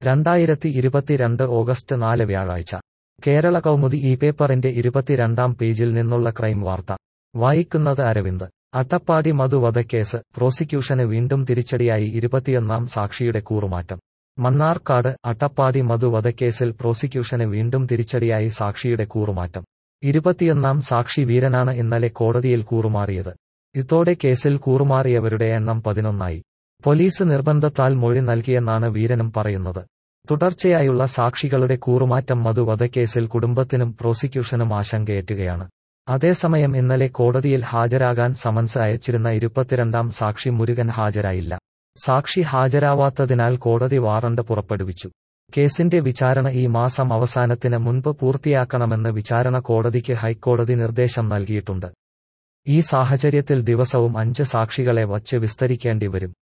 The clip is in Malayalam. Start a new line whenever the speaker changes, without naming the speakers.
രണ്ടായിരത്തി ഇരുപത്തിരണ്ട് ഓഗസ്റ്റ് നാല് വ്യാഴാഴ്ച കേരള കൗമുദി ഈ പേപ്പറിന്റെ ഇരുപത്തിരണ്ടാം പേജിൽ നിന്നുള്ള ക്രൈം വാർത്ത വായിക്കുന്നത് അരവിന്ദ് അട്ടപ്പാടി മധു വധക്കേസ് പ്രോസിക്യൂഷന് വീണ്ടും തിരിച്ചടിയായി ഇരുപത്തിയൊന്നാം സാക്ഷിയുടെ കൂറുമാറ്റം മണ്ണാർക്കാട് അട്ടപ്പാടി മധു വധക്കേസിൽ പ്രോസിക്യൂഷന് വീണ്ടും തിരിച്ചടിയായി സാക്ഷിയുടെ കൂറുമാറ്റം ഇരുപത്തിയൊന്നാം സാക്ഷി വീരനാണ് ഇന്നലെ കോടതിയിൽ കൂറുമാറിയത് ഇതോടെ കേസിൽ കൂറുമാറിയവരുടെ എണ്ണം പതിനൊന്നായി പോലീസ് നിർബന്ധത്താൽ മൊഴി നൽകിയെന്നാണ് വീരനും പറയുന്നത് തുടർച്ചയായുള്ള സാക്ഷികളുടെ കൂറുമാറ്റം മധു വധക്കേസിൽ കുടുംബത്തിനും പ്രോസിക്യൂഷനും ആശങ്കയേറ്റുകയാണ് അതേസമയം ഇന്നലെ കോടതിയിൽ ഹാജരാകാൻ സമൻസ് അയച്ചിരുന്ന ഇരുപത്തിരണ്ടാം സാക്ഷി മുരുകൻ ഹാജരായില്ല സാക്ഷി ഹാജരാവാത്തതിനാൽ കോടതി വാറണ്ട് പുറപ്പെടുവിച്ചു കേസിന്റെ വിചാരണ ഈ മാസം അവസാനത്തിന് മുൻപ് പൂർത്തിയാക്കണമെന്ന് വിചാരണ കോടതിക്ക് ഹൈക്കോടതി നിർദ്ദേശം നൽകിയിട്ടുണ്ട് ഈ സാഹചര്യത്തിൽ ദിവസവും അഞ്ച് സാക്ഷികളെ വച്ച് വിസ്തരിക്കേണ്ടി വരും